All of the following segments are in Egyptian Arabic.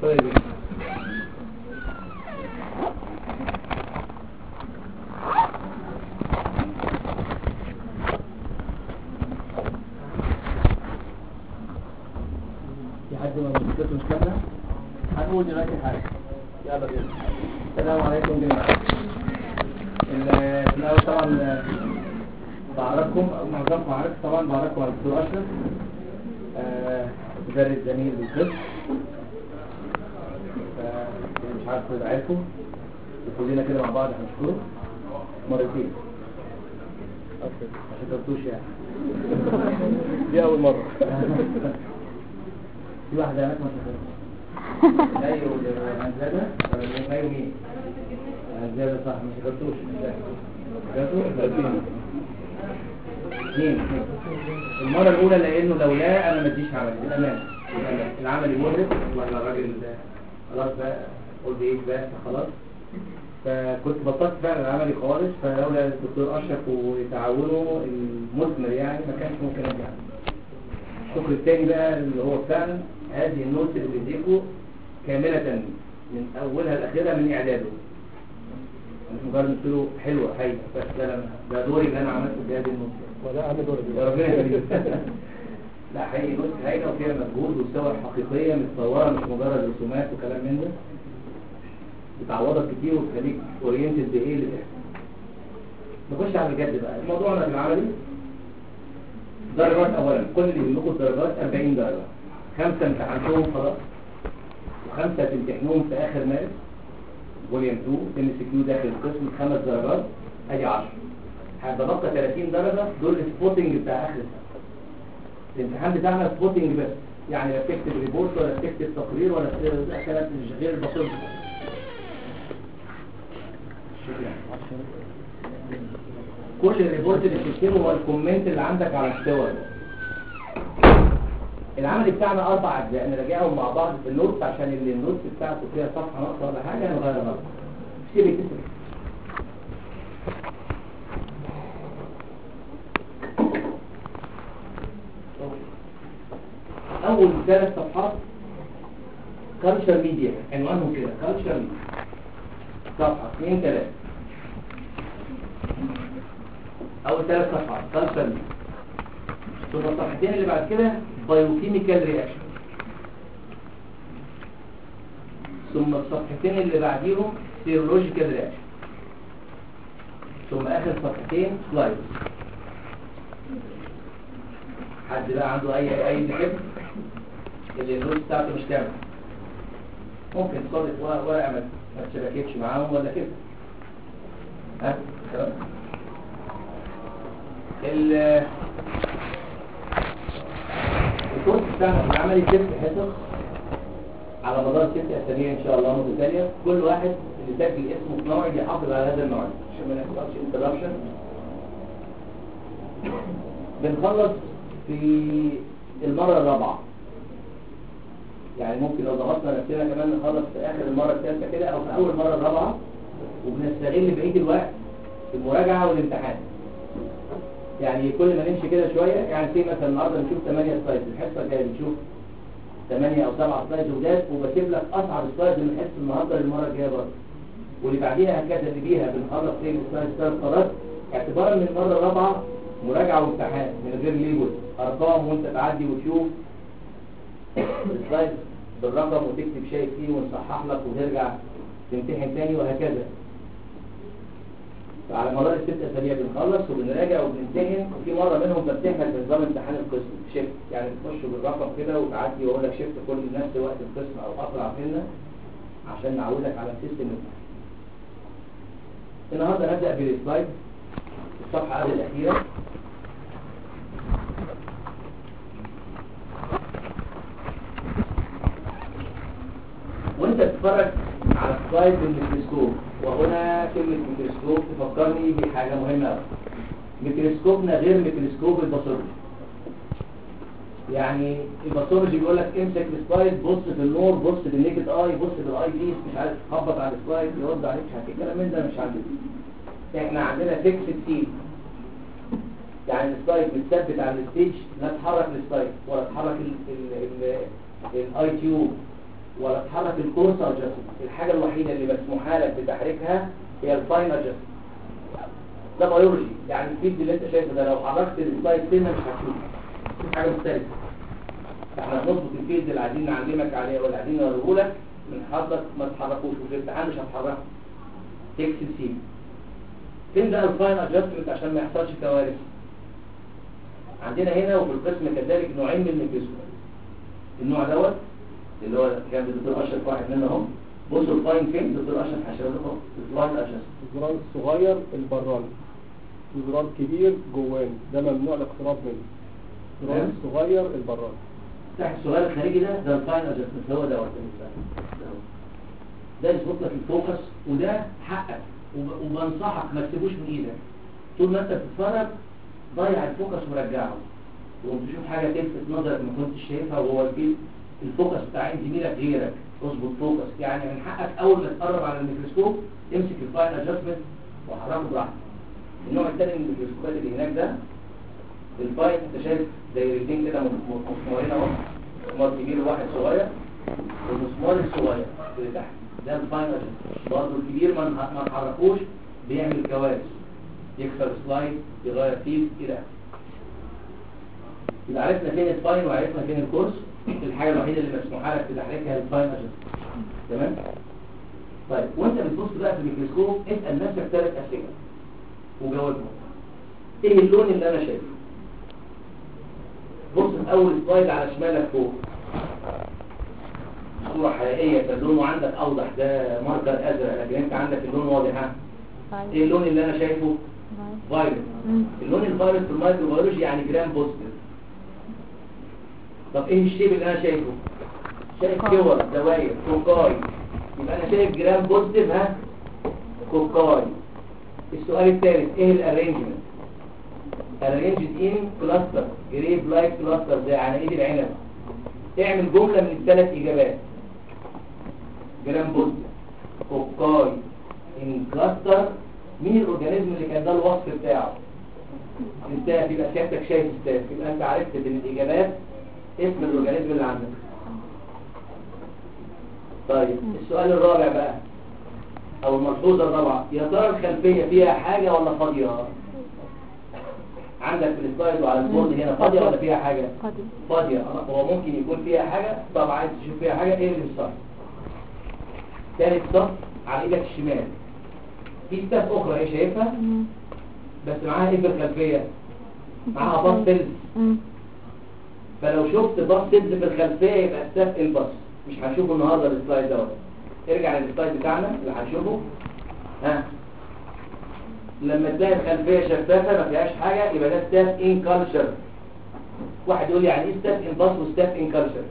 طيب في حد ما مشكلته مش كاملة؟ هنقول دلوقتي حاجة يلا بينا السلام عليكم جميعا ال- في الأول طبعا آه، بعرفكم أو معظمكم عارف طبعا بعرفكم على الدكتور أشرف آه، مدرس زميل بالقسم ف- مش عارف كده عارفه كلنا كده مع بعض هنشكره مرتين ما شكرتوش يعني دي أول مرة في واحدة هناك ما شكرتش مايو وهنزلة ولا مايو مين؟ هنزلة صح ما شكرتوش شكرتوش؟ اثنين المرة الأولى لأنه لولا أنا ما اديش عمل الأمان العمل مرهق ولا الراجل ده خلاص بقى قلت إيه بقى خلاص فكنت بطلت فعلا العملي خالص فلولا الدكتور أشرف وتعاونه المثمر يعني ما كانش ممكن أرجع الشكر الثاني بقى اللي هو فعلا هذه النوت اللي بيديكوا كاملة من أولها لآخرها من إعداده مش مجرد قلت له حلوة هايلة بس لا لا ده دوري اللي أنا عملته بهذه النوت وده أهم دور يا ربنا يخليك لا حقيقي نوت هايلة وفيها مجهود والصور حقيقية متصورة مش مجرد رسومات وكلام من ده بتعوضك كتير وتخليك اورينتد بايه اللي بيحصل نخش على الجد بقى موضوعنا العملي درجات اولا كل اللي بيلقوا الدرجات 40 درجه خمسه امتحنتهم خلاص وخمسه تمتحنوهم في اخر مارس فوليوم 2 ام سي كيو داخل القسم خمس درجات ادي 10 هيتبقى 30 درجه دول السبوتنج بتاع اخر السنه الامتحان بتاعنا سبوتنج بس يعني لا بتكتب ريبورت ولا بتكتب تقرير ولا كلام غير البسيط كل الريبورت اللي بتكتبه هو الكومنت اللي عندك على الصور العمل بتاعنا اربع اجزاء نراجعهم مع بعض في النوت عشان اللي النوت بتاعته فيها صفحه ناقصه ولا حاجه نغيرها سيب الكتاب اول ثلاث صفحات كالتشر ميديا عنوانهم كده كالتشر ميديا صفحه اثنين ثلاثه اول ثلاث صفحات كالتشر ميديا ثم الصفحتين اللي بعد كده بايوكيميكال رياكشن ثم الصفحتين اللي بعديهم سيرولوجيكال رياكشن ثم اخر صفحتين سلايدز حد بقى عنده اي اي بحب اللي النوت بتاعته مش كامله ممكن تصادف ورقه ورقة ما ما تشبكتش معاهم ولا كده ها تمام ال الكورس بتاعنا في العملي ست حصص على مدار ست اسابيع ان شاء الله متتاليه كل واحد اللي سجل اسمه في موعد يحافظ على هذا الموعد عشان ما نحصلش انتربشن بنخلص في المره الرابعه يعني ممكن لو ضغطنا نفسنا كمان نخلص في اخر المره الثالثه كده او في اول مره الرابعه وبنستغل بقيه الوقت في المراجعه والامتحان يعني كل ما نمشي كده شويه يعني في مثلا النهارده نشوف 8 سلايد الحصه الجايه بنشوف 8 او 7 سلايد جداد وبسيب لك اصعب سلايد من الحصه النهارده للمره الجايه برضه واللي بعديها هكذا اللي بيها بنخلص ايه السلايد ثلاث مرات اعتبارا من المره الرابعه مراجعه وامتحان من غير ليبل ارقام وانت تعدي وتشوف السلايد بالرقم وتكتب شيء فيه ونصحح لك وترجع تمتحن تاني وهكذا على مدار الست اسابيع بنخلص وبنراجع وبنمتحن وفي مره منهم بمتحن بنظام امتحان القسم شيفت يعني تخش بالرقم كده وتعدي واقول لك شيفت كل نفس وقت القسم او اسرع سنه عشان نعودك على سيستم الامتحان النهارده نبدا بالسلايد الصفحه قبل الاخيره وانت بتتفرج على سلايد بالميكروسكوب وهنا كلمة ميكروسكوب تفكرني بحاجة مهمة قوي ميكروسكوبنا غير ميكروسكوب الباثولوجي يعني الباثولوجي بيقول لك امسك السلايد بص في النور بص بالنيكد اي بص بالاي بيس مش عارف خبط على السلايد يرد عليك مش عارف ايه الكلام من ده مش عندنا احنا عندنا فيكسد سيل يعني السلايد متثبت على الستيج لا تحرك السلايد ولا تحرك الاي تيوب ولا تحرك الكورس ادجستمنت الحاجه الوحيده اللي مسموحه لك بتحريكها هي الفاين ادجستمنت ده بيولوجي يعني الفيد اللي انت شايفه ده لو حركت السلايد سنه مش هتشوف مش حاجه مختلفه احنا هنظبط الفيلد اللي عايزين نعلمك عليه ولا عايزين نوريه لك من حضرتك ما تحركوش وفي الامتحان مش هتحركه تكسل سين فين ده الفاين ادجستمنت عشان ما يحصلش كوارث عندنا هنا وفي القسم كذلك نوعين من الميكروسكوب النوع دوت اللي هو كان الدكتور اشرف واحد منهم بصوا الفاين فين الدكتور اشرف هشاور لكم الفاين ادجستمنت الزرار الصغير البراني وزرار كبير جواني ده ممنوع الاقتراب منه الزرار تمام. الصغير البراني تحت السؤال الخارجي ده ده الفاين ادجستمنت هو دوت بالنسبه لي. ده هو. ده يظبط لك الفوكس وده حقك وب- وبنصحك ما تسيبوش من ايدك طول ما انت بتتفرج ضيع الفوكس ورجعه وتشوف حاجه تلفت نظرك ما كنتش شايفها وهو الفيل الفوكس بتاع عين زميلك غيرك اظبط فوكس يعني من حقك اول ما تقرب على الميكروسكوب امسك الفاين ادجستمنت وحركه براحتك النوع الثاني من الميكروسكوبات اللي هناك ده الفاين انت شايف دايرتين كده م- م- مسمارين اهو مسمار كبير وواحد صغير والمسمار الصغير اللي تحت ده الفاين ادجستمنت برضه الكبير ما نح- ما نحركوش بيعمل كوارث يكسر سلايد يغير فيل كده يبقى عرفنا فين الفاين وعرفنا فين الكورس الحاجه الوحيده اللي مسموحه لك تحركها الفاين ادجستمنت تمام طيب وانت بتبص بقى في الميكروسكوب اسال نفسك ثلاث اسئله وجاوبهم ايه اللون اللي انا شايفه بص في اول سلايد على شمالك فوق صورة حقيقية كان لونه عندك اوضح ده ماركر ازرق لكن انت عندك اللون واضح ها ايه اللون اللي انا شايفه فايروس اللون الفيروس في المايكروبيولوجي يعني جرام بوزيتيف طب ايه الشيب اللي انا شايفه شايف كور دواير كوكاي يبقى انا شايف جرام بوزيتيف ها كوكاي السؤال الثالث ايه الارينجمنت arranged in cluster grape like cluster زي عناقيد العنب اعمل جملة من الثلاث اجابات جرام بوزيتيف كوكاي ان كلاستر مين الاورجانيزم اللي كان ده الوصف بتاعه الستاف يبقى سيادتك شايف ستاف يبقى انت عرفت من الاجابات اسم الاورجانيزم اللي عندك طيب السؤال الرابع بقى او الملحوظه الرابعه يا ترى الخلفيه فيها حاجه ولا فاضيه عندك في السلايد وعلى البورد هنا فاضيه ولا فيها حاجه قديم فاضيه آه، هو ممكن يكون فيها حاجه طب عايز تشوف فيها حاجه ايه اللي الصف ثالث صف على ايدك الشمال في ستاف اخرى ايه شايفها بس معاها ايه في الخلفيه معاها باص سيلز فلو شفت باص سيلز في الخلفيه يبقى ستاف انباص مش هنشوفه النهارده السلايد دوت ارجع للسلايد بتاعنا اللي هنشوفه ها لما تلاقي الخلفيه شفافه ما فيهاش حاجه يبقى ده ستاف ان كلتشر واحد يقول لي يعني ايه ستاف ان باص وستاف ان كلتشر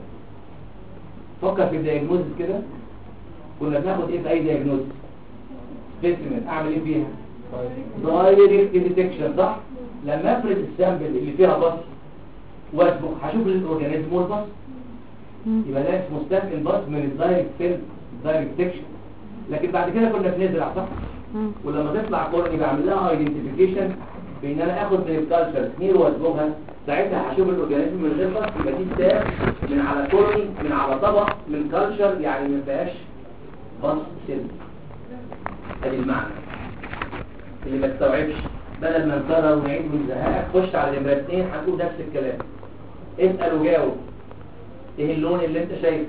فكر في الدياجنوزس كده كنا بناخد ايه في اي دياجنوزس سبيسيمن اعمل ايه فيها دايركت ديتكشن صح لما افرد السامبل اللي فيها بص واسبق هشوف الاورجانيزم والبص يبقى ده اسمه ستاف ان باص من الدايركت سيل دايركت ديتكشن لكن بعد كده كنا بنزرع صح ولما تطلع كورني بعمل لها ايدنتيفيكيشن بان انا اخد من الكالتشر سنير واسبغها ساعتها هشوف الاورجانيزم من غير بس يبقى دي ستاف من على كورني من على طبق من كالتشر يعني ما فيهاش بص سيل ادي المعنى اللي ما تستوعبش بدل ما نكرر ونعيد ونزهقك خش على نمره اثنين هتقول نفس الكلام اسال وجاوب ايه اللون اللي انت شايفه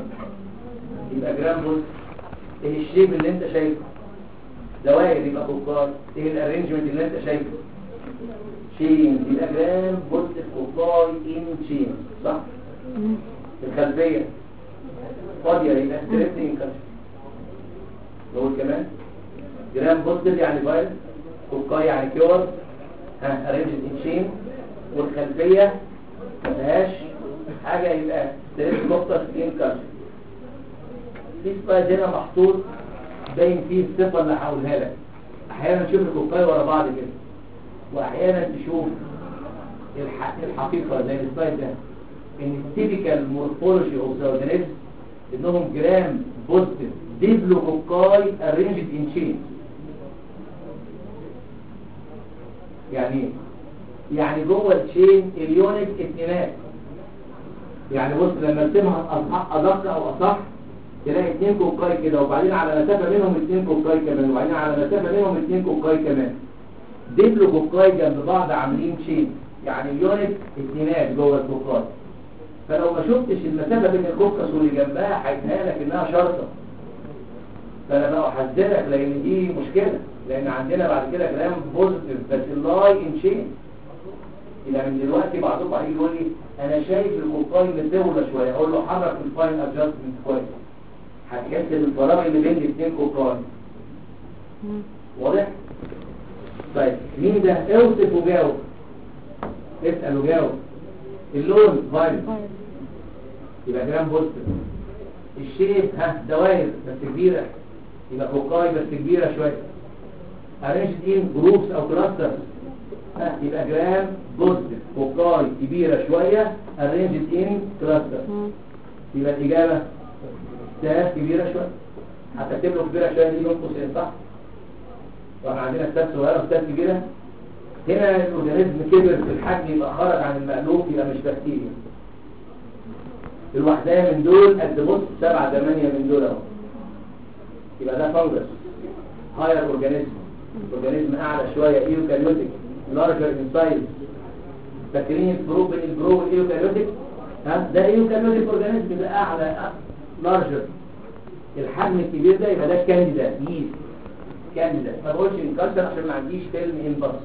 يبقى جرام بوز ايه الشيب اللي انت شايفه دوائر يبقى كوكار ايه الارينجمنت اللي انت شايفه شين يبقى جرام بوز كوكار ان شين صح الخلفيه فاضيه يبقى ستريبتنج كلتشر نقول كمان جرام بوزيتيف يعني فايروس كوكاي يعني كيور ها ارينجد ان شين والخلفيه ما فيهاش حاجه يبقى ستريبتوكوكس سكين كالتشر في سلايد هنا محطوط باين فيه الصفه اللي هقولها لك احيانا تشوف الكوكاي ورا بعض كده واحيانا تشوف الح- الحقيقه زي السلايد ده ان التيبيكال مورفولوجي اوف ذا اورجانيزم انهم جرام بوزيتيف ديبلوكوكاي ارينجد ان شين يعني ايه؟ يعني جوه الشين اليونت اتنينات يعني بص لما ارسمها أصح- ادق او اصح تلاقي اتنين كوكاي كده وبعدين على مسافة منهم اتنين كوكاي كمان وبعدين على مسافة منهم اتنين كوكاي كمان دبل كوكاي جنب بعض عاملين شيء يعني يونت اتنينات جوه الكوكاي فلو ما شفتش المسافة بين الكوكس واللي جنبها هيتهيأ لك انها شرطة فانا بقى احذرك لان دي مشكلة لان عندنا بعد كده كلام بوزيتيف بس اللاي ان شين يبقى من دلوقتي بعضكم هيجي يقول لي انا شايف الكوكاي متدولة شوية اقول له حرك الفاين ادجستمنت كويس هتحس بالفراغ اللي بين الاثنين كوكاي واضح؟ طيب مين ده؟ اوصف وجاوب اسأل وجاوب اللون فايل يبقى جرام بوزيتيف الشيب ها دوائر بس كبيرة يبقى فوقاي بس كبيرة شوية ارينجد ان جروبس او كلاستر ها يبقى جرام بوزيتيف فوقاي كبيرة شوية ارينجد ان كلاستر يبقى الإجابة ستاف كبيرة شوية هتكتب له كبيرة شوية دي نقص صح واحنا عندنا ستاف صغيرة وستاف كبيرة هنا الأورجانيزم كبر في الحجم يبقى خرج عن المألوف يبقى مش بكتيريا الوحدية من دول قد بص سبعة ثمانية من دول اهو يبقى ده فانجس هاير اورجانيزم اورجانيزم اعلى شوية ايوكاريوتيك لارجر ان سايز فاكرين الفروق بين الجرو والايوكاريوتيك ها ده ايوكاريوتيك اورجانيزم يبقى اعلى لارجر الحجم الكبير ده يبقى ده كانديدا ييست كانديدا ما بقولش انكسر عشان ما عنديش فيلم انبس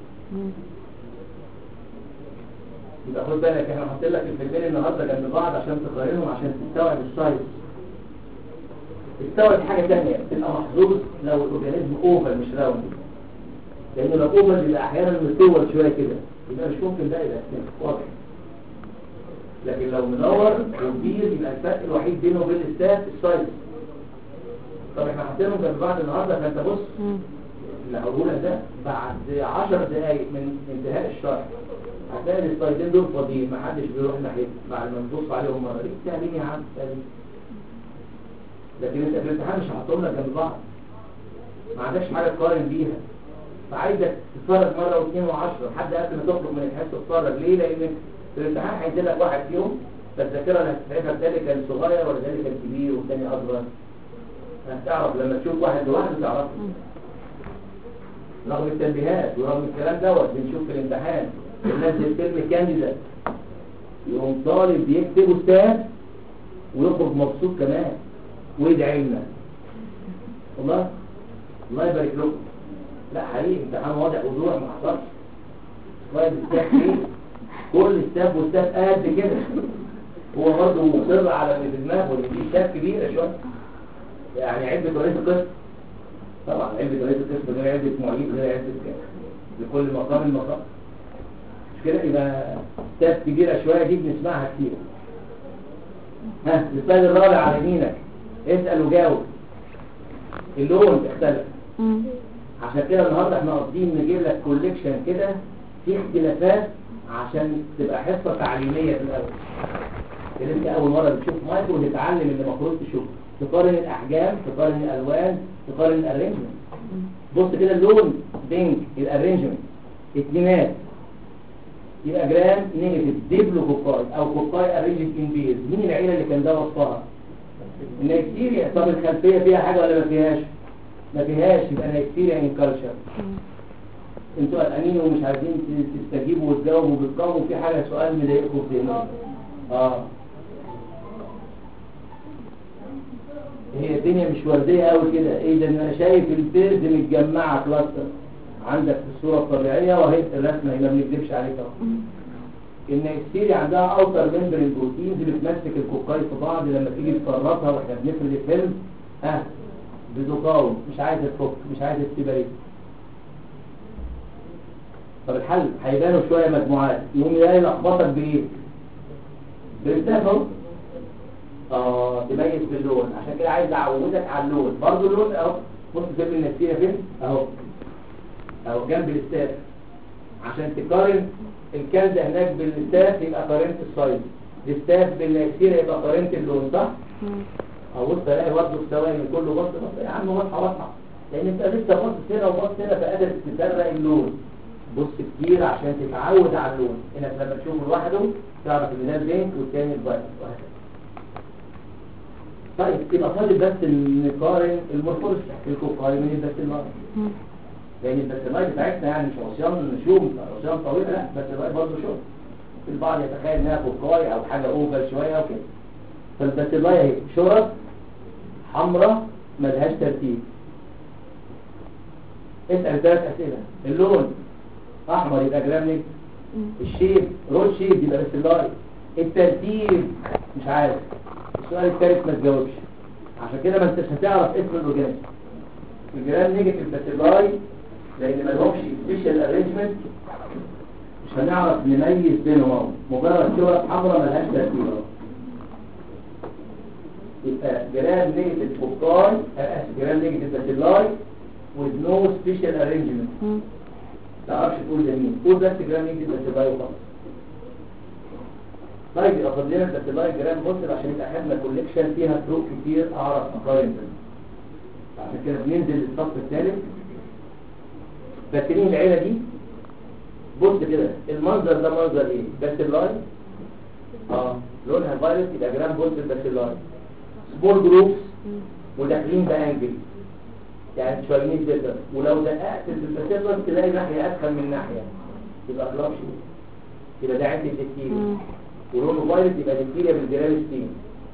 يبقى خد بالك احنا حاطين لك الفيلمين النهارده جنب بعض عشان تقارنهم عشان تستوعب السايز تستوعب حاجه ثانيه تبقى محظوظ لو الاورجانيزم اوفر مش راوند لانه لو اوفر بيبقى احيانا مستول شويه كده يبقى مش ممكن ده يبقى سنة واضح لكن لو منور وكبير يبقى الفرق الوحيد بينه وبين الستات السايز طب احنا حاطينهم جنب بعض النهارده فانت بص اللي هقوله لك ده بعد 10 دقايق من انتهاء الشرح هتلاقي السلايدين دول فاضيين ما حدش بيروح ناحيه بعد ما نبص عليهم مره ليه سهلين يا عم سهلين لكن انت في الامتحان مش هحطهم لك جنب بعض ما عندكش حاجه تقارن بيها فعايزك تتفرج مره واثنين وعشرة لحد قبل ما تخرج من الحصه تتفرج ليه لان في الامتحان هينزل لك واحد فيهم فالذاكره اللي هتتعبها الثاني كان صغير والثاني كان كبير والثاني اصغر هتعرف لما تشوف واحد لوحده تعرفه رغم التنبيهات ورغم الكلام دوت بنشوف في الامتحان الناس فيلم كانديدا يقوم طالب بيكتب استاذ ويخرج مبسوط كمان ويدعي لنا والله الله يبارك لكم لا حقيقي امتحان واضح وضوح ما حصلش سلايد ستاف ايه كل ستاف وستاف قد كده هو برضه مصر على اللي في دماغه ان دي ستاف كبيره شويه يعني علبه رئيس القسم طبعا علبه رئيس القسم غير علبه معيد غير علبه لكل مقام مقام مش كده يبقى ستاف كبيره شويه دي بنسمعها كتير ها السؤال الرابع على يمينك اسال وجاوب اللون اختلف عشان كده النهارده احنا قاصدين نجيب لك كوليكشن كده في اختلافات عشان تبقى حصه تعليميه في الاول اللي انت اول مره بتشوف مايكرو وتتعلم اللي المفروض تشوفه تقارن الاحجام تقارن الالوان تقارن الارينجمنت بص كده اللون بينك الارينجمنت اتنينات يبقى جرام نيجاتيف ديبلو كوكاي او كوكاي ارينجد ان بيز مين العيله اللي كان ده وصفها النيكتيريا طب الخلفيه فيها حاجه ولا ما فيهاش ما فيهاش يبقى نيكتيريا ان كلتشر انتوا قلقانين ومش عايزين تستجيبوا وتجاوبوا وبتقاوموا في حاجه سؤال مضايقكم في ذهنكم اه هي الدنيا مش ورديه قوي كده ايه ده انا شايف البيرد متجمعه كلاستر عندك في الصوره الطبيعيه وهي الرسمه هي ما بنكذبش عليك اهو ان السيري عندها اوتر ممبر البروتينز اللي بتمسك الكوكاي في بعض لما تيجي تفرطها واحنا بنفرد الفيلم اه بتقاوم مش عايزه تفك مش عايزه تبرد طب الحل هيبانوا شويه مجموعات يقوم يلاقي لخبطك بايه بالتاف اهو اه تميز باللون عشان كده عايز اعودك على اللون برضه اللون اهو بص فيلم النفسيه فين اهو اهو جنب الاستاف عشان تقارن الكنزة هناك بالاستاف يبقى قارنت السايز الاستاف بالنكسير يبقى قارنت اللون صح؟ اهو بص الاقي برضه الثواني كله بص بص يا عم واضحه واضحه لان انت لسه بص هنا وبص هنا فقادر تفرق اللون بص كتير عشان تتعود على اللون انك لما تشوفه لوحده تعرف ان ده البينك والتاني البايت وهكذا طيب يبقى فاضل بس نقارن المورفولوجي احكي لكم قارن من الباسيلاي مم. لان الباسيلاي بتاعتنا يعني مش عصيان شوم عصيان طويله لا الباسيلاي برضه شوم البعض يتخيل انها فقاي او حاجه اوفر شويه وكده فالباسيلاي اهي شرط حمراء ملهاش ترتيب اسال ثلاث اسئله اللون احمر يبقى جرام نجم مم. الشيب رول شيب يبقى باسيلاي الترتيب مش عارف السؤال الثالث ما تجاوبش عشان كده ما انتش هتعرف اسم الاورجانيزم الجرام نيجاتيف باسيلاي لان ما لهمش سبيشال ارينجمنت مش هنعرف نميز بينهم اهو مجرد شرط حمراء ملهاش ترتيب اهو يبقى جرام نيجاتيف فوكاي اسف جرام نيجاتيف باسيلاي with no special arrangement مم. تعرفش تقول ده مين قول بس جرام نيجاتيف باسيلاي وخلاص طيب يبقى فاضل لنا الباسيلاي جرام بوستر عشان يبقى خدنا كوليكشن فيها فروق كتير اعرف اقارن بينهم عشان كده بننزل للصف الثالث فاكرين العيله دي بص كده المنظر ده منظر ايه باسيلاي اه لونها فايلت يبقى جرام بوستر باسيلاي سمول جروبس مم. وداخلين بانجل يعني شوينيز جدا ولو دققت في الباسيلاي تلاقي ناحيه ادخل من ناحيه يبقى كلاب شيء يبقى ده عندي الدكتيريا مم. ولونه فايلت يبقى دكتيريا بالجرام ستين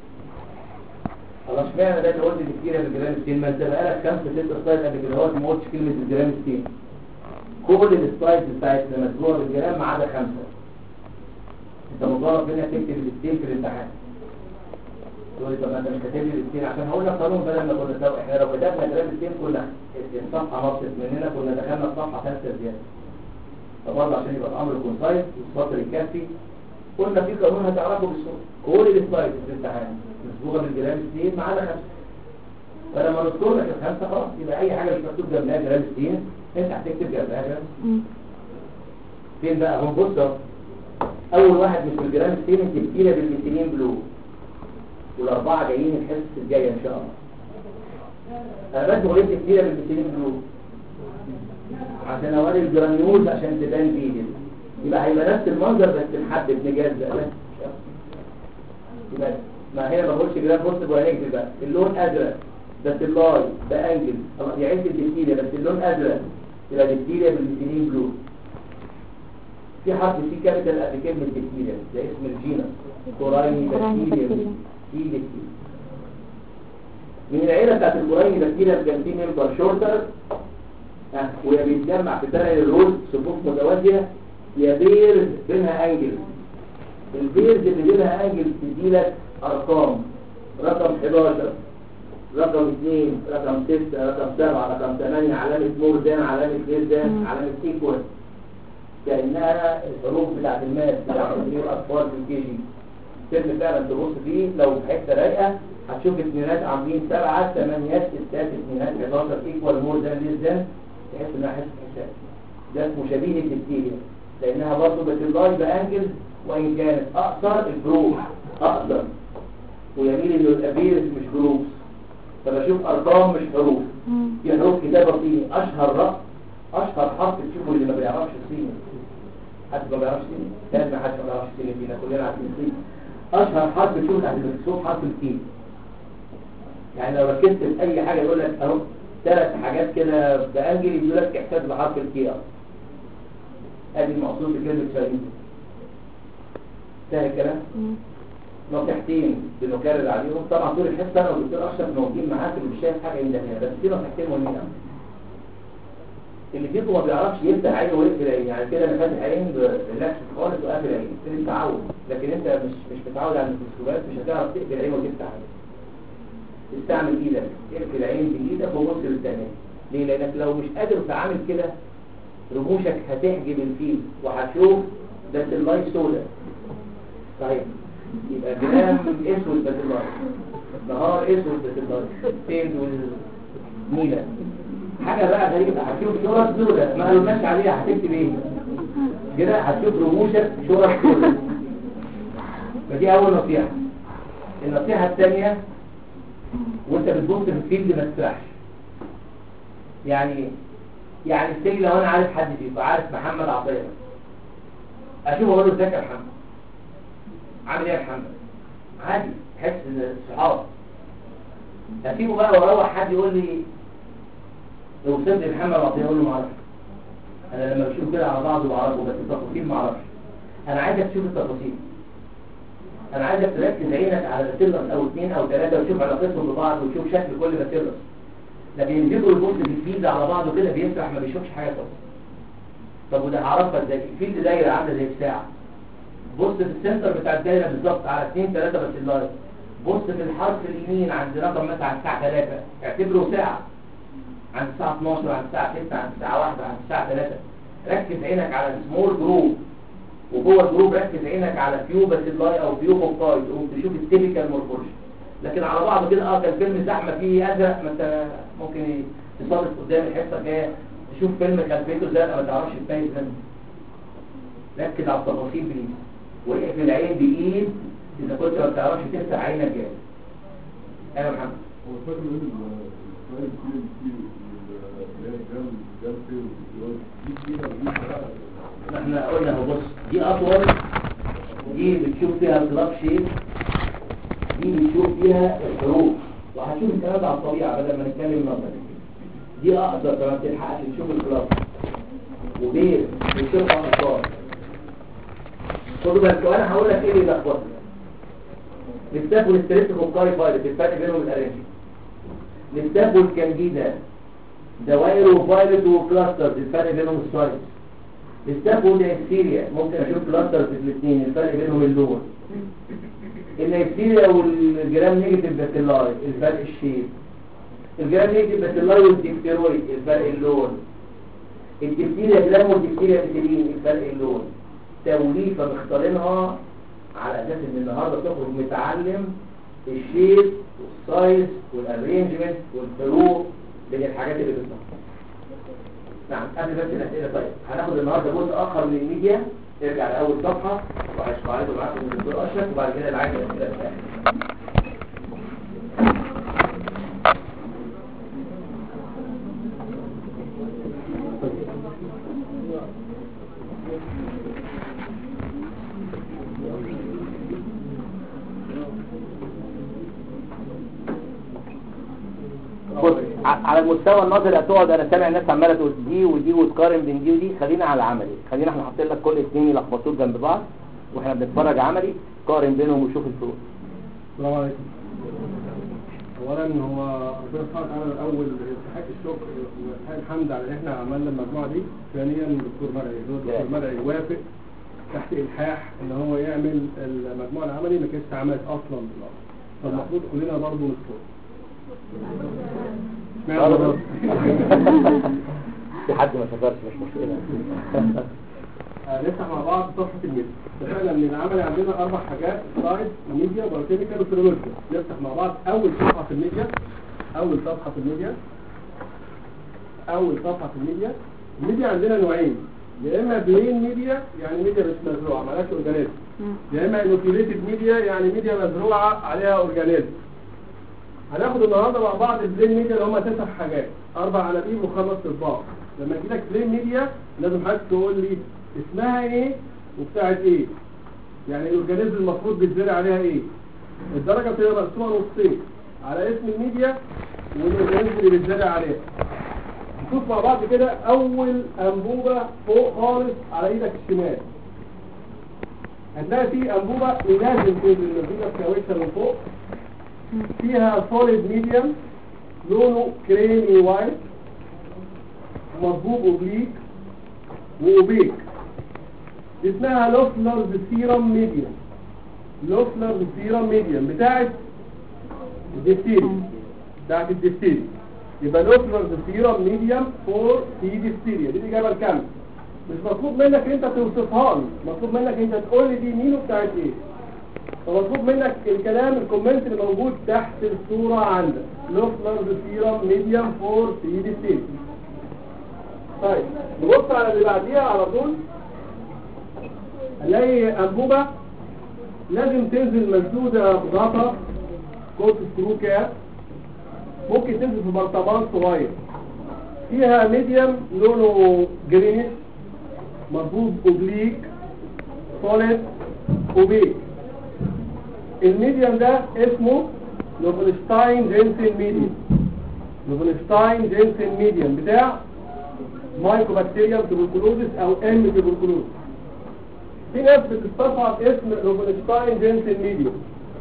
خلاص اشمعنى ده اللي قلت دكتيريا بالجرام ستين ما انت بقالك خمسه سته سلايد قبل كده هو ما قلتش كلمه الجرام ستين كل السلايدز بتاعتنا مذكوره بالجرام ما عدا خمسه انت مجرد منك تكتب الستين في الامتحان تقول لي طب ما انت مش كاتب لي الستين عشان هقول لك قانون بدل ما كنا سوا احنا لو كتبنا جرام ستين كنا الصفحه نقصت مننا كنا دخلنا في صفحه ثالثه زياده فبرضه عشان يبقى الامر كونسايز والسطر الكافي قلنا في قانون هتعرفه بالصوت كل السلايدز في الامتحان مسبوقه بالجرام ستين ما عدا خمسه فلما نذكر لك الخمسه خلاص يبقى اي حاجه مش مكتوب جنبها جرام ستين انت هتكتب جنبها جرام مم. فين بقى هم بص أهو. اول واحد مش بالجرام ستين تبتيله بالميثيلين بلو والاربعه جايين الحصه الجايه ان شاء الله انا بس قلت تبتيله بالميثيلين بلو عشان اوري الجرانيولز عشان تبان فيديو يبقى هيبقى نفس المنظر بس محدد مجاز بقى بس يبقى ما هنا ما بقولش جرام بص ولا نكتب بقى اللون ازرق بس اللاي ده انجل خلاص دي عيلة الدكتيريا بس اللون ازرق يبقى دكتيريا بالميثيلين بلو في حرف سي كابيتال قبل كلمة دكتيريا ده اسم الجينس كورايني كورايني بكتيريا بكتيريا. سي دكتيريا من العيلة بتاعت الكورايني بكتيريا كان في ممبر شورتر ها، وهي بيتجمع في فرق الرول صفوف متوازية يا بيرز بينها انجل البيرز اللي بينها انجل تديلك ارقام رقم 11 رقم 2 رقم 6 رقم 7 رقم 8 علامة مور دان علامة غير دان مم. علامة سيكونس كأنها الحروف بتاعت الماس بتاعت الأطفال في الكي جي ترم فعلا تبص فيه لو في حتة رايقة هتشوف اثنينات عاملين سبعة ثمانيات ستات اثنينات 11 ايكوال مور دان ليس دان تحس انها حس حساب ده اسمه شبيه الدكتيريا لانها برضه بتلاي بانجل وان كانت اقصر الجروب اقصر ويميل انه الابيرس مش جروبس فبشوف ارقام مش حروف مم. في حروف كتابة صيني اشهر رأس اشهر حرف تشوفه اللي ما بيعرفش الصيني حد ما بيعرفش صيني كان ما حدش ما بيعرفش صيني فينا كلنا عارفين الصيني اشهر حرف تشوفه تحت الميكروسكوب حرف الكي يعني لو ركزت في اي حاجه يقول لك اهو ثلاث حاجات كده بانجل يقول لك احتاج بحرف الكي اهو ادي المقصود بكلمه شايفين سهل الكلام مم. نصيحتين بنكرر عليهم طبعا طول الحصه انا والدكتور اشرف موجودين معاك اللي مش شايف حاجه يندهها بس في نصيحتين مهمين قوي اللي فيكم ما بيعرفش يفتح عينه ويقفل عينه يعني كده انا فاتح عين بريلاكس خالص وقافل عينه ده التعود لكن انت مش مش متعود على الميكروسكوبات مش هتعرف تقفل عين وتفتح عين استعمل ايدك اقفل عين بايدك وبص للتاني ليه لانك لو مش قادر تعمل كده رموشك هتحجب الفيل وهتشوف ده اللاي سودا صحيح يبقى جرام اسود بس اللاي نهار اسود بس اللاي فين والنيلة حاجة بقى غريبة هتشوف شرط سودا ما قلناش عليها هتكتب ايه كده هتشوف رموشك شرط سودا فدي اول نصيحة النصيحة الثانية وانت بتبص في الفيلد ما تسرحش يعني ايه؟ يعني السجن لو انا عارف حد فيكم عارف محمد عطيه اشوف اقول له ازيك يا محمد عامل ايه يا محمد عادي تحس ان الصحاب اسيبه بقى واروح حد يقول لي اوصف لي محمد عطيه اقول له ما اعرفش انا لما بشوف كده على بعضه بعرفه بس التفاصيل ما اعرفش انا عايزك تشوف التفاصيل انا عايزك تركز عينك على باسيلس او اثنين او ثلاثه وتشوف علاقتهم ببعض وتشوف شكل كل باسيلس لكن يمسكوا البوست في الفيلد على بعضه كده بيسرح ما بيشوفش حاجه خالص طب وده هعرفها ازاي الفيلد دايره عامله زي الساعه بص في السنتر بتاع الدايره بالظبط على اثنين ثلاثه باسيلاي بص في الحرف اليمين عند رقم مثلا عند الساعه 3 اعتبره ساعه عند الساعه 12 عند الساعه 6 عند الساعه 1 عند الساعه 3 ركز عينك على السمول جروب وجوه الجروب ركز عينك على فيو باسيلاي او فيو بوكايد وتشوف التيبيكال مورفولوجي لكن على بعضه كده اه كان فيلم زحمه فيه ازرق ما انت ممكن تصادف قدام الحصه الجايه تشوف فيلم خلفيته زرقاء ما تعرفش تميز منه ركز على التفاصيل بليز واقف العين بايد اذا كنت ما بتعرفش تفتح عينك جامد انا محمد هو الفرق بين السؤال الكتير اللي هي جام جام فيل دي كتيرة ودي بقى ما احنا قلنا اهو بص دي اطول دي بتشوف فيها الكلاب شيب دي بتشوف فيها الحروف وهتشوف الكلام ده على الطبيعه بدل ما نتكلم نظري دي اقدر فما بتلحقش تشوف الكلاب وبير بتشوفها اطفال خدوا بالك وانا هقول لك ايه اللي لخبطني نستاف والستريس فوكاري فايروس الفرق بينهم الارنجي نستاف والكانديدا دوائر وفايروس وكلاسترز الفرق بينهم السايز نستاف والنيكسيريا ممكن اشوف كلاسترز في الاثنين الفرق بينهم اللون النيكسيريا والجرام نيجاتيف باسيلاي الفرق الشيب الجرام نيجاتيف باسيلاي والديفتيرويد الفرق اللون الديفتيريا جرام والديفتيريا باسيلين الفرق اللون توليفة مختارينها على اساس ان النهارده تخرج متعلم الشيب والسايز والارينجمنت والفروق بين الحاجات اللي بتطلع نعم قبل بس الاسئله طيب هناخد النهارده جزء اخر من الميديا نرجع لاول صفحه وهشرحه معاكم الدكتور اشرف وبعد كده العاده الاسئله بتاعتي بص ع- على المستوى النظري هتقعد انا سامع الناس عماله تقول دي ودي وتقارن بين دي ودي خلينا على عملي خلينا احنا حاطين لك كل اثنين يلخبطوك جنب بعض واحنا بنتفرج عملي قارن بينهم وشوف الفروق السلام عليكم اولا هو ربنا سبحانه وتعالى الاول يستحق الشكر ويستحق الحمد على ان احنا عملنا المجموعه دي ثانيا الدكتور مرعي هو الدكتور مرعي وافق تحت الحاح ان هو يعمل المجموعه العملي ما كانتش اتعملت اصلا بالأصل. فالمفروض كلنا برضه نشكر اشمعنى برضه؟ في حد ما شكرش مش مشكله آه، نفتح مع بعض صفحة الميديا اتفقنا ان العمل عندنا اربع حاجات سلايد وميديا وبارتيكال وفيرمنتال نفتح مع بعض اول صفحة في الميديا اول صفحة في الميديا اول صفحة في الميديا الميديا عندنا نوعين يا اما بلين ميديا يعني ميديا مش مزروعة مالهاش اورجانيزم يا اما انوكيوليتد ميديا يعني ميديا مزروعة عليها اورجانيزم هناخد النهارده مع بعض البلين ميديا اللي هم تسع حاجات اربع عناوين وخمس اطباق لما يجي لك بلين ميديا لازم حضرتك تقول لي اسمها ايه وبتاعت ايه يعني الاورجانيزم المفروض بيتزرع عليها ايه الدرجه بتبقى مقسومه نصين على اسم الميديا والاورجانيزم اللي بيتزرع عليها نشوف مع بعض كده اول انبوبه فوق خالص على ايدك الشمال هتلاقي في انبوبه لازم تنزل النتيجه كاوتشه من فوق فيها سوليد ميديم لونه كريمي وايت مصبوب اوبليك واوبيك اسمها لوفلرز سيرم ميديم لوفلرز سيرم ميديم بتاعت الدفتيري بتاعت الدفتيري يبقى لوفلرز سيرم ميديم فور في دفتيريا دي الاجابه الكامله مش مطلوب منك انت توصفها لي مطلوب منك انت تقول لي دي مين وبتاعت ايه فمطلوب منك الكلام الكومنت اللي موجود تحت الصورة عندك لوفلرز سيرم ميديم فور سي دي سي طيب نبص على اللي بعديها على طول هنلاقي انبوبة لازم تنزل مسدودة بغطا كوت سكرو كاب ممكن تنزل في برطمان صغير فيها ميديم لونه جرينش مربوط اوبليك سوليد اوبيك الميديم ده اسمه لوفنشتاين جينسن ميديوم لوفنشتاين جينسن ميديوم بتاع مايكوبكتيريوم تبركلوزس او ام تبركلوزس في ناس بتستصعب اسم لوفنشتاين جينسن ميديوم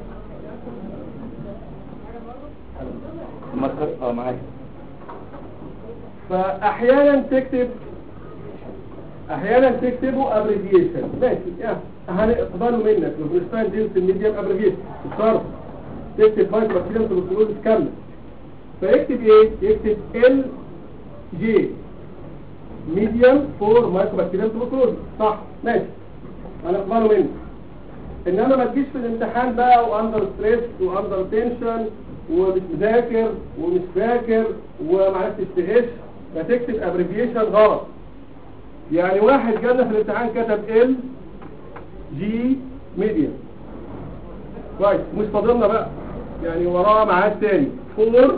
الماركر اه معاك فاحيانا تكتب احيانا تكتبه ابريفيشن ماشي يا هنقبله منك لوفنشتاين جينسن ميديوم ابريفيشن الشرط تكتب مايكروبكتيريوم تبركلوزس كامله فيكتب ايه يكتب ال جي ميديوم فور مايكروبكتيريوم تبركلوزس صح ماشي هنقبله منك انما ما تجيش في الامتحان بقى واندر ستريس واندر تنشن ومش مذاكر ومش فاكر ومعرفتش تغش فتكتب ابريفيشن غلط يعني واحد جالنا في الامتحان كتب ال جي ميديوم كويس مش فاضلنا بقى يعني وراه ميعاد تاني 4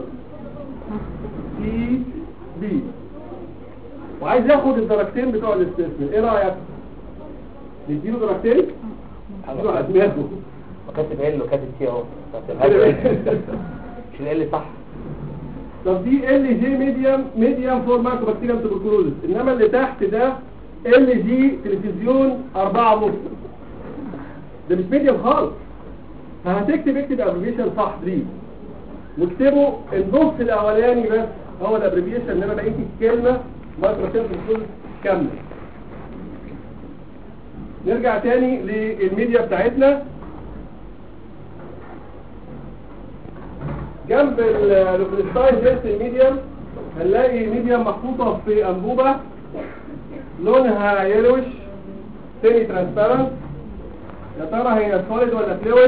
سي بي وعايز ياخد الدرجتين بتوع الاستثناء ايه رايك نديله درجتين نديله على دماغه وكاتب ال وكاتب تي اهو مش ال صح طب دي ال جي ميديوم ميديوم فور مايكرو بكتيريوم تبركلوزس انما اللي تحت ده ال جي تلفزيون 4 ونص ده مش ميديوم خالص فهتكتب اكتب ابريفيشن صح بليز واكتبوا النص الاولاني بس هو الابريفيشن انما بقيه الكلمه مايكرو بكتيريوم تبركلوزس كامله نرجع تاني للميديا بتاعتنا جنب الفلسطين جنس الميديم هنلاقي ميديم محطوطة في أنبوبة لونها يلوش سيمي ترانسبيرنت يا ترى هي سوليد ولا فلويد؟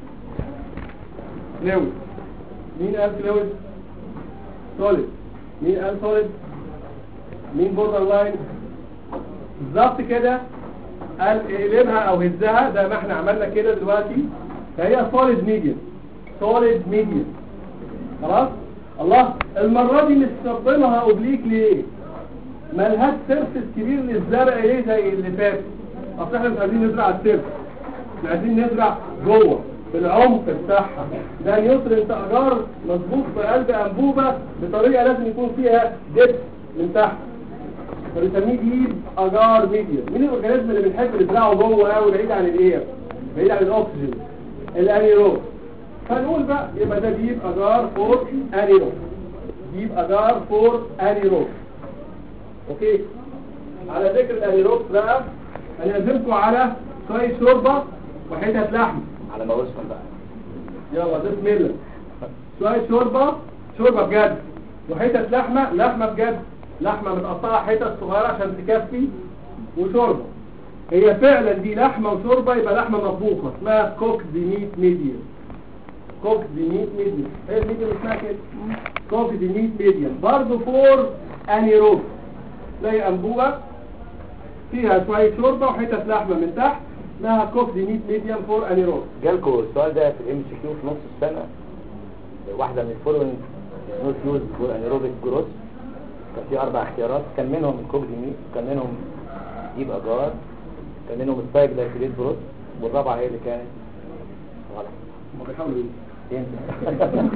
فلويد مين قال فلويد؟ سوليد مين قال سوليد؟ مين بوردر لاين؟ بالظبط كده قال اقلبها او هزها زي ما احنا عملنا كده دلوقتي فهي سوليد ميديم سوليد ميديم خلاص الله المرة دي مستخدمها اوبليك ليه ملهاش سيرفس كبير للزرع ايه زي اللي فات اصل احنا مش عايزين نزرع السيرفس احنا عايزين نزرع جوه في العمق بتاعها ده نيوترنت اجار مظبوط في قلب انبوبة بطريقة لازم يكون فيها دبس من تحت فبنسميه ديب اجار ميديا مين الاورجانيزم اللي بنحب نزرعه جوه قوي بعيد عن الايه بعيد عن الاكسجين الانيروب فنقول بقى يبقى ده ديب اجار فور انيروب ديب اجار فور انيروب اوكي على ذكر الانيروب بقى هنعزمكم على شويه شوربه وحتت لحم على ما وصل بقى يلا بسم الله شويه شوربه شوربه بجد وحتت لحمه لحمه بجد لحمه متقطعه حتت صغيره عشان تكفي وشوربه هي فعلا دي لحمه وشوربه يبقى لحمه مطبوخه اسمها كوك دي ميت ميديوم كوك دي ميت ميديوم هي الميديوم اسمها كده كوك دي ميت ميديوم برضه فور انيروب زي انبوبه فيها شويه شوربه وحتت لحمه من تحت اسمها كوك دي ميت ميديوم فور انيروب جالكوا السؤال ده في الام سي كيو في نص السنة واحدة من الفولوينج نوت يوز فور انيروبيك جروث كان في اربع اختيارات كان منهم الكوك دي ميت كان منهم ديب اجار كان منهم السايك دايكليت جروث والرابعة هي اللي كانت غلط هم بيحاولوا ايه يمكن.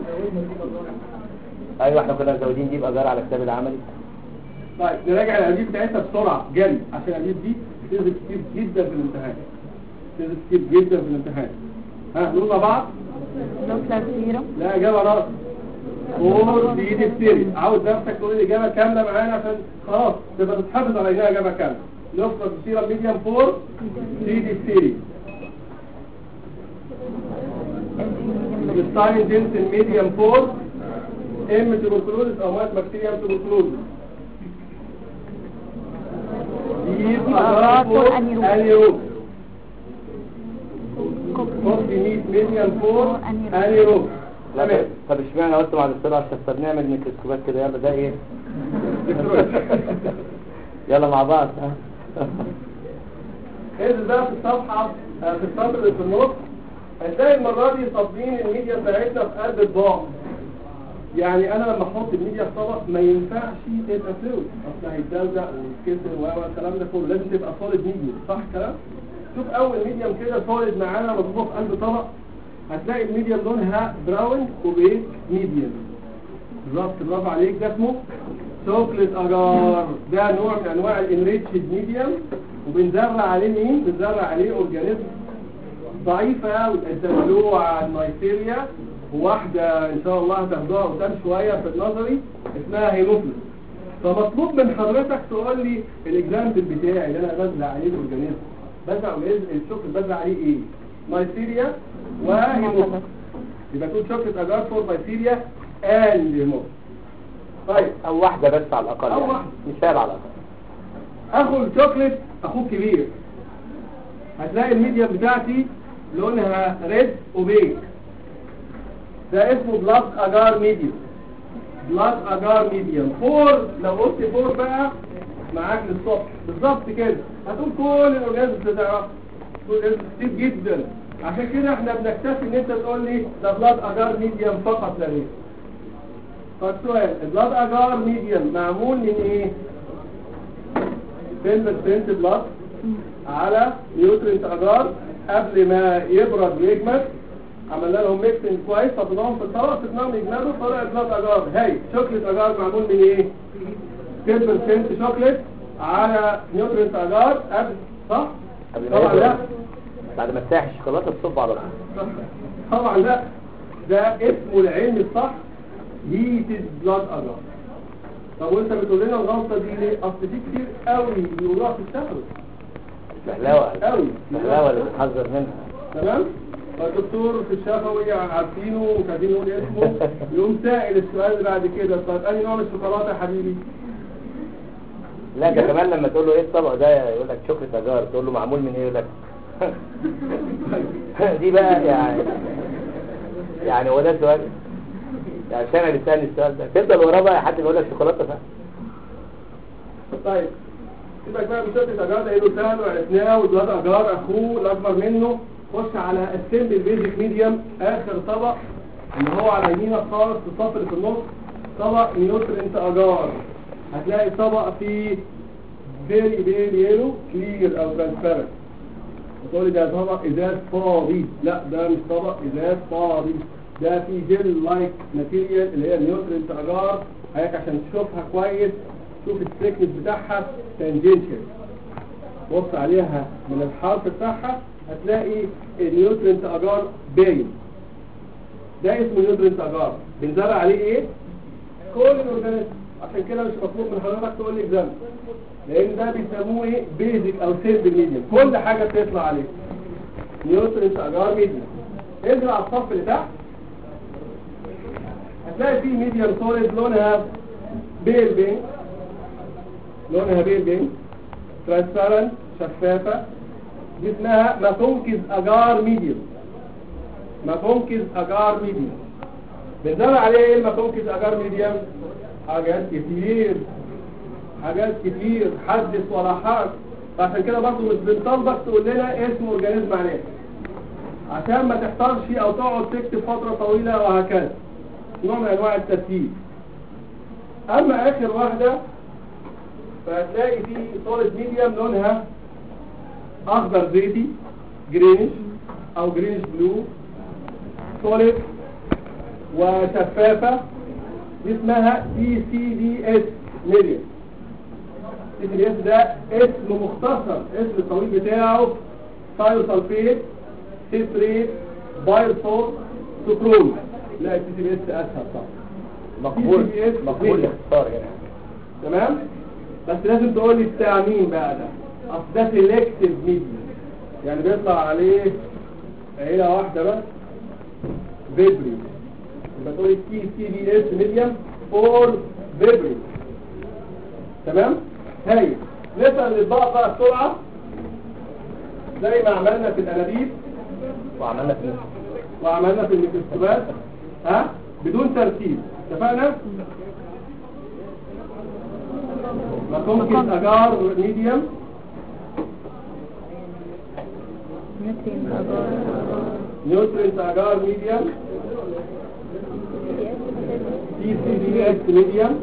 ايوه احنا كنا مزودين ديب اجار على كتاب العملي طيب نراجع الانابيب بتاعتها بسرعه جري عشان الانابيب دي بتنزل كتير جدا في الامتحان بتنزل كتير جدا في الامتحان ها نقول مع بعض دوكلر سيرم لا اجابه راس فور دي ديفتيري عاوز نفسك تقول الاجابه كامله معانا عشان خلاص تبقى تتحفظ على انها اجابه كامله نقطه سيرم ميديم فور دي ديفتيري ستاين جنسن ميديم فور ام تبركلوزس او مات بكتيريا تبركلوزس دي فور انيروب فور دي ميديم فور انيروب تمام طب اشمعنى قلت مع الاستاذ عشان طب نعمل ميكروسكوبات كده يلا ده ايه يلا مع بعض ها انزل بقى في الصفحة آه، في السطر اللي في النص هتلاقي المرة دي صابين الميديا بتاعتنا في قلب الضغط يعني انا لما احط الميديا في طبق ما ينفعش تبقى فلويد اصل هيتدلدق ويتكسر و الكلام ده كله لازم تبقى سوليد ميديا صح الكلام؟ شوف اول ميديم كده سوليد معانا مضبوط في قلب طبق هتلاقي الميديم لونها براون وبيك ميديم بالظبط برافو عليك ده اسمه شوكليت اجار ده نوع من انواع الانريتشد ميديم وبنزرع عليه مين؟ بنزرع عليه اورجانيزم ضعيفة قوي الدلوع النيسيريا وواحدة ان شاء الله هتاخدوها قدام شوية في النظري اسمها هيموفلس فمطلوب من حضرتك تقول لي الاكزامبل بتاعي اللي انا بزرع عليه الاورجانيزم بزرع اورجانيزم الشوكليت بزرع عليه ايه؟ نيسيريا وهيموفلس يبقى تقول شوكليت اجار فور نيسيريا اند هيموفلس طيب او واحدة بس على الاقل أو يعني. واحدة. مثال على الاقل اخو الشوكليت اخوه كبير هتلاقي الميديا بتاعتي لونها ريد وبيك ده اسمه بلاك اجار ميديوم بلاك اجار ميديوم فور لو قلت فور بقى معاك للصبح بالظبط كده هتقول كل الاورجانيزم اللي تعرفها كل الاورجانيزم كتير جدا عشان كده احنا بنكتفي ان انت تقول لي ده بلاك اجار ميديوم فقط لا غير فالسؤال البلاد اجار ميديوم معمول من ايه 10% بلاد على نيوترينت اجار قبل ما يبرد ويجمد عملنا لهم ميكسنج كويس حطيناهم في الطبق سيبناهم يجمدوا طلع بلاد اجار هاي شوكليت اجار معمول من ايه 10% شوكليت على نيوترينت اجار قبل صح قبل ما طبعا لا يبرد. بعد ما تساح الشوكولاته تصب على طول طبعا لا ده اسمه العلم الصح هيتد بلاد اجار طب وانت بتقول لنا الغلطه دي ليه اصل في كتير قوي بيقولوها في الشهر فهلاوة قوي فهلاوة اللي بتحذر منها تمام فالدكتور في الشفوي عارفينه ومش عايزين نقول اسمه يقوم سائل السؤال اللي بعد كده طب انهي نوع من الشوكولاته يا حبيبي لا ده كمان لما تقول له ايه الطبق ده يقول لك شوكليت اجار تقول له معمول من ايه يقول لك دي بقى يعني يعني هو ده سؤال يعني عشان اللي سألني السؤال ده تفضل وراه بقى حد يقول لك شوكولاته فعلا طيب سيبك بقى من شوكة اجار ده ايده سهل وعرفناه والواد اجار اخوه الاكبر منه خش على السمبل بيزك ميديوم اخر طبق اللي هو على يمينك خالص في الصف اللي في النص طبق نيوترينت اجار هتلاقي طبق فيه فيري فيري يلو كلير او ترانسبيرنت وتقول لي ده طبق ازاز فاضي لا ده مش طبق ازاز فاضي ده في جيل لايك ماتيريال اللي هي نيوترينت اجار هيك عشان تشوفها كويس شوف الثيكنس بتاعها تانجنشال بص عليها من الحرف بتاعها هتلاقي النيوترينت اجار باين ده اسمه نيوترينت اجار بنزرع عليه ايه كل الاورجانيزم عشان كده مش مطلوب من حضرتك تقول لي اكزامبل لان ده بيسموه ايه بيزك او سيمبل ميديم كل حاجه بتطلع عليه نيوترينت اجار ميديم انزل على الصف اللي تحت هتلاقي فيه ميديم سوليد لونها بيل بينك لونها بيل بينك ترانسبيرنت شفافه دي اسمها مافونكز اجار ميديوم مافونكز اجار ميديوم بنزرع عليه ايه المافونكز اجار ميديوم حاجات كتير حاجات كتير حدث ولا حرج فعشان كده برضه مش بنطالبك تقول لنا اسم اورجانيزم عليه عشان ما تحتارش او تقعد تكتب فترة طويلة وهكذا نوع من انواع الترتيب اما اخر واحدة فهتلاقي في صورة ميديم لونها اخضر زيتي جرينش او جرينش بلو سوليد وشفافة دي اسمها سي سي دي اس ميديم سي سي دي اس ده اسم مختصر اسم الطويل بتاعه ثايوسلفيت سيتريت بايرسول سكرول لا السي سي دي اس اسهل طبعا مقبول TCBS مقبول ميديم. الاختصار هنا تمام بس لازم تقول لي بتاع مين بقى ده اصل ده سيلكتيف ميديا يعني بيطلع عليه عيله واحده بس فيبري يبقى تقول لي تي سي بي اس ميديم فور فيبري تمام هاي نسال الاطباق بقى بسرعه زي ما عملنا في الانابيب وعملنا في وعملنا في الميكروسكوبات ها بدون ترتيب اتفقنا ممكن اجار ميديوم نتين أجار نيوترينت اجار ميديوم تي سي بي اس ميديوم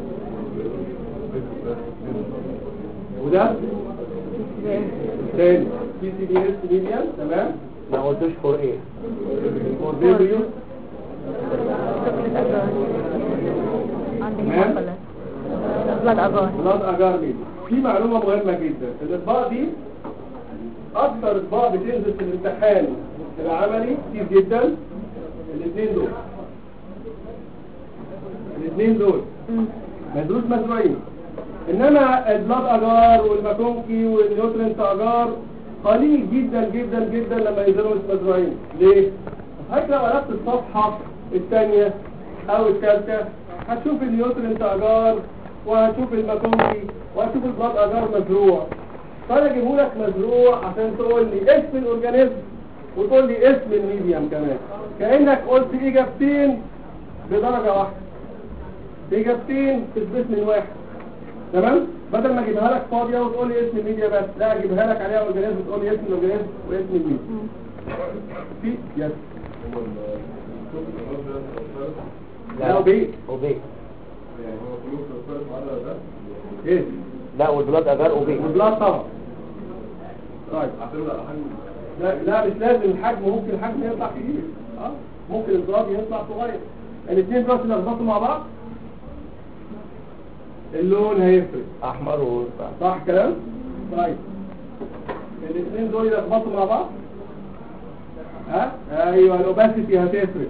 وده تاني تي سي بي اس ميديوم تمام ما قلتوش فور ايه فور بيبيو شوكليت أجار عندي تمام. هنا خلاص بلاد أجار بلاد اجار ميديا في معلومه مهمه جدا الاطباق دي اكثر اطباق بتنزل في الامتحان العملي كتير جدا الاثنين دول الاثنين دول مم. ما يدروش مزروعين انما البلاد اجار والماكونكي والنيوترنت اجار قليل جدا جدا جدا لما ينزلوا مش مزروعين ليه؟ حضرتك لو قلبت الصفحه الثانيه او الثالثه هتشوف النيوترنت اجار وهتشوف الماكونكي وهتشوف البلاد اجار مزروع فانا اجيبه لك مزروع عشان تقول لي اسم الاورجانيزم وتقول لي اسم الميديم كمان كانك قلت اجابتين بدرجه واحده اجابتين في سبيسمن واحد تمام بدل ما اجيبها لك فاضيه وتقول لي اسم الميديا بس لا اجيبها لك عليها اورجانيزم وتقول لي اسم الاورجانيزم واسم الميديا مم. في يس هو الصوت الأرض ده لا وبي اوبي يعني هو كله تختلف على ده ايه لا والبلاد اجار اوبي والبلاد طبعا طيب اعتمد على حجم لا, لا مش لازم الحجم ممكن الحجم يطلع كبير اه ممكن البلاد يطلع صغير الاثنين دول يلخبطوا مع بعض اللون هيفرق احمر و صح كلام طيب الاثنين دول يلخبطوا مع بعض ها ايوه الاوباسيتي هتفرق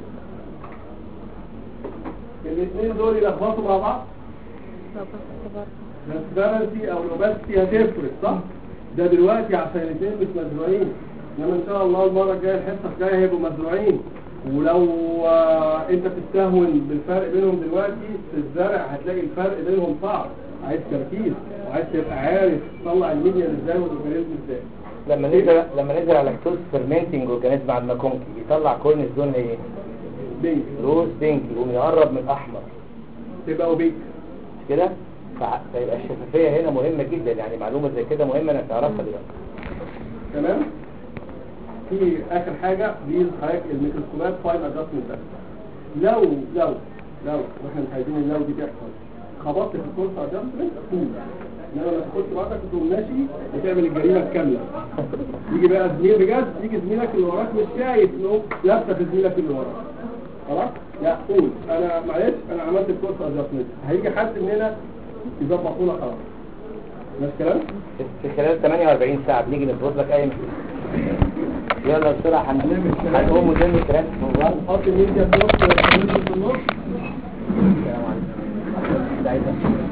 الاثنين دول يلخبطوا مع بعض الترانسبيرنسي او الاوباسيتي هتفرق صح ده دلوقتي عشان الاثنين مش مزروعين انما ان شاء الله المره الجايه الحصه الجايه هيبقوا مزروعين ولو آه، انت تستهون بالفرق بينهم دلوقتي في الزرع هتلاقي الفرق بينهم صعب عايز تركيز وعايز تبقى عارف تطلع الميديا ازاي والاورجانيزم ازاي لما نزل لما نزل على لاكتوز فيرمنتنج اورجانيزم على الماكونكي يطلع كورنس لون ايه بينك روز بينك يقوم يقرب من الاحمر تبقى اوبيك مش كده فع- فيبقى الشفافيه هنا مهمه جدا يعني معلومه زي كده مهمه انك تعرفها دلوقتي تمام في اخر حاجه دي حضرتك الميكروسكوبات فاين ادجستمنت لو لو لو واحنا مش عايزين اللو دي تحصل خبطت في الكورس ادجستمنت فول انما لما تخش بعدك تقوم ماشي وتعمل الجريمه الكامله يجي بقى زميل بجد يجي زميلك اللي وراك مش شايف انه لابسه في زميلك اللي وراك خلاص لا قول انا معلش انا عملت الكورس ادجستمنت هيجي حد مننا يظبط لنا خلاص مش كلام في- في خلال 48 ساعه بنيجي نظبط لك اي مشكله يلا بسرعه هن- هنقوم ونلم الكلام في بعض نحط الميديا في النص والكمبيوتر في النص السلام عليكم